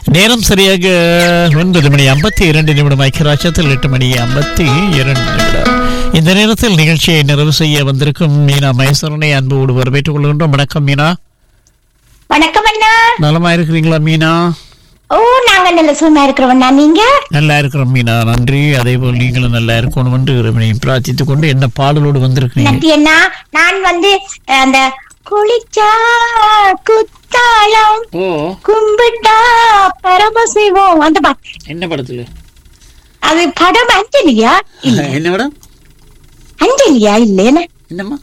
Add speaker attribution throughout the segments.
Speaker 1: நேரம் சரியாக ஒன்பது மணி ஐம்பத்தி இரண்டு நிமிடம் ஐக்கியராட்சத்தில் எட்டு மணி ஐம்பத்தி இரண்டு நிமிடம் இந்த நேரத்தில் நிகழ்ச்சியை நிறைவு செய்ய வந்திருக்கும் மீனா மகேஸ்வரனை அன்போடு வரவேற்றுக் கொள்கின்றோம் வணக்கம் மீனா
Speaker 2: வணக்கம் அண்ணா
Speaker 1: நலமா இருக்கிறீங்களா மீனா
Speaker 2: ஓ நாங்க நல்ல சும்மா இருக்கிறோம்ண்ணா நீங்க
Speaker 1: நல்லா இருக்கிறோம் மீனா நன்றி அதே போல் நீங்களும் நல்லா இருக்கணும் என்று இறைவனையும் பிரார்த்தித்துக் கொண்டு என்ன பாடலோடு வந்திருக்கிறீங்க
Speaker 2: நன்றி அண்ணா நான் வந்து அஹ், அந்த குளிச்சா குத்தாலம்
Speaker 1: ஓ
Speaker 2: கும்பிட்டா பரமசிவம் அந்த பாட்டு
Speaker 1: என்ன படத்துல
Speaker 2: அது படம் அஞ்சலியா இல்ல
Speaker 1: என்ன படம்
Speaker 2: அஞ்சலியா இல்லையன
Speaker 1: என்னம்மா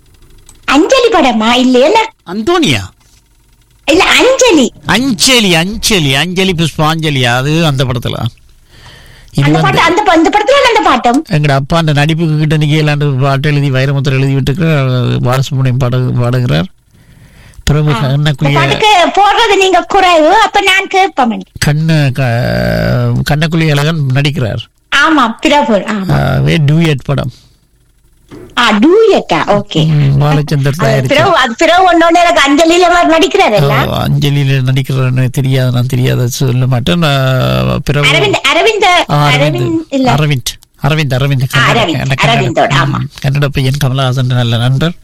Speaker 2: அஞ்சலி படமா இல்லையன
Speaker 1: அந்தோனியா
Speaker 2: இல்ல அஞ்சலி
Speaker 1: அஞ்சலி அஞ்சலி அஞ்சலி புஷ்பாஞ்சலி அது அந்த படத்துல இது
Speaker 2: அந்த
Speaker 1: வந்து
Speaker 2: பாட்டு அந்த ப- அந்த படத்துல அந்த பாட்டம்
Speaker 1: எங்கட அப்பா அந்த நடிப்புக்கு கிட்ட நிக்க இல்லாண்டு பாட்டு எழுதி வைரமுத்திர எழுதி விட்டுக்கிறார் பாலசுப்ரமணியம் பாட பாடுகிறார் பிரபு
Speaker 2: இந்த
Speaker 1: கண்ணக்குழிய
Speaker 2: பாட்டுக்கு போடுறது நீங்க குறைவு அப்ப நான் கேட்பேன்
Speaker 1: கண்ண கண்ணக்குழி அழகன் நடிக்கிறார்
Speaker 2: ஆமா பிரபு ஆமா
Speaker 1: வே டூயட் படம்
Speaker 2: ஆ டூயட்டா ஓகே
Speaker 1: ம், பாலச்சந்தர்
Speaker 2: அது
Speaker 1: தயாரித்த
Speaker 2: பிறகு அது பிறகு ஒன்னொன்னு எனக்கு அஞ்சலியில அவர் நடிக்கிறாரு
Speaker 1: ஓ, அஞ்சலியில நடிக்கிறார் தெரியாது நான் தெரியாத சொல்ல மாட்டேன் நான் பிரபு
Speaker 2: அரவிந்த் அரவிந்த்
Speaker 1: ஆ,
Speaker 2: அரவிந்த் இல்ல
Speaker 1: அரவிந்த் அரவிந்த் அரவிந்த்
Speaker 2: ஆ, அரவிந்த்,
Speaker 1: கன்னட- கன்னட-
Speaker 2: அரவிந்தோட, ஆமா.
Speaker 1: ம், கன்னட பையன் கமலஹாசன் நல்ல நண்பர்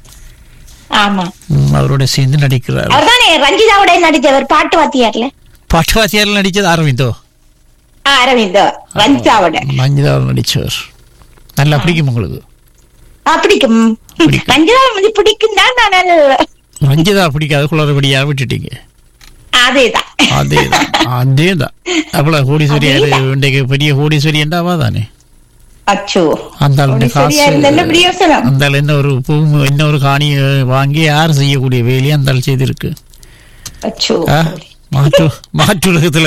Speaker 2: ஆமா
Speaker 1: ம், அவரோட சேர்ந்து நடிக்கிறார்
Speaker 2: அவர்தானே ரஞ்சிதாவோட நடிச்சவர் பாட்டு வாத்தியார்ல
Speaker 1: பாட்டுவாசியாரில் நடிச்சது அரவிந்தோ
Speaker 2: ஆ, அரவிந்த் ரஞ்சிதாவோட
Speaker 1: மஞ்சிதாவில் நடிச்சவர் நல்லா பிடிக்கும் உங்களுக்கு
Speaker 2: ஆ, பிடிக்கும்
Speaker 1: பிடிக்கும்.
Speaker 2: ரஞ்சிதா வந்து பிடிக்கும் தான் நான் அது-
Speaker 1: மஞ்சிதா பிடிக்காத குளறுபடியா விட்டுட்டீங்க
Speaker 2: அதேதான்
Speaker 1: அதேதான் அதேதான் அவ்வளவு கோடீஸ்வரி இன்றைக்கு பெரிய கோடீஸ்வரி என்றாவா தானே
Speaker 2: அச்சோ
Speaker 1: அந்த ஆளுடைய
Speaker 2: சரியா இருந்த என்ன
Speaker 1: காசு
Speaker 2: பிரயோசனம்
Speaker 1: அந்த ஆள் என்ன ஒரு பூ என்ன ஒரு காணி வாங்கி யார் செய்யக்கூடிய வேலையை அந்த ஆள் செய்திருக்கு
Speaker 2: அச்சோ
Speaker 1: ஆ? மாற்று மாற்றுலகத்துல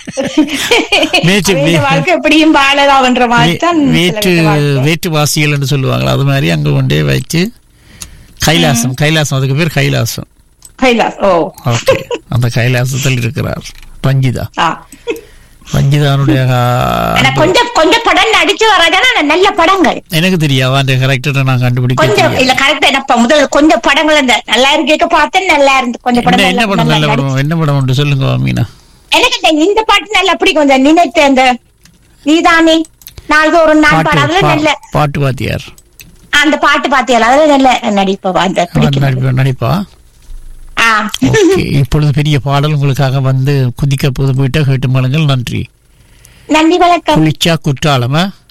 Speaker 1: மேய்ச்சி-
Speaker 2: அவன் வாழ்க்கை எப்படியும் வாழலாம்ன்ற மாதிரி தான்
Speaker 1: வேற்று
Speaker 2: சிலருடைய வாழ்க்கை.
Speaker 1: வேற்று வாசிகள் என்று சொல்லுவாங்களா அது மாதிரி அங்க கொண்டே வச்சு கைலாசம் கைலாசம் அதுக்கு பேர் கைலாசம்
Speaker 2: கைலாஸ் ஓ
Speaker 1: ஓகே அந்த கைலாசத்தில் இருக்கிறார் ரஞ்சிதா
Speaker 2: ஆ.
Speaker 1: ரஞ்சிதானுடைய
Speaker 2: ஆனா கொஞ்சம் கொஞ்சம் படம் நடிச்சு வராதானா நல்ல படங்கள்
Speaker 1: எனக்கு தெரியும் அவன் கரெக்டரை நான் கண்டுபிடிக்க
Speaker 2: கொஞ்சம்
Speaker 1: தெரியாது.
Speaker 2: இல்ல கரெக்டா என்ன முதல் கொஞ்சம் படங்கள் அந்த நல்லா இருக்க பார்த்தேன் நல்லா இருந்து கொஞ்சம் படம்
Speaker 1: என்ன என்ன
Speaker 2: நல்லா-
Speaker 1: படம் நல்ல
Speaker 2: நல்லா
Speaker 1: படம் என்ன படம் உண்டு சொல்லுங்க மீனா
Speaker 2: எனக்கு இந்த- இந்த பாட்டு நல்லா பிடிக்கும் இந்த நினைத்த அந்த நீதானே நாள்தோறும் நான்
Speaker 1: பாட்டு
Speaker 2: பாட அதுல
Speaker 1: பா-
Speaker 2: நல்ல
Speaker 1: பாட்டு வாத்தியார்
Speaker 2: அந்த பாட்டு பாத்தியால அதுல நல்ல நடிப்பா அந்த
Speaker 1: அவன்
Speaker 2: பிடிக்கும்
Speaker 1: நடிப்பா நடிப்பா
Speaker 2: ஆ.
Speaker 1: ஓகே இப்பொழுது பெரிய பாடல் உங்களுக்காக வந்து குதிக்க போது போயிட்டா கேட்டு மலங்கள் நன்றி
Speaker 2: நன்றி வணக்கம்
Speaker 1: குளிச்சா குற்றாலமா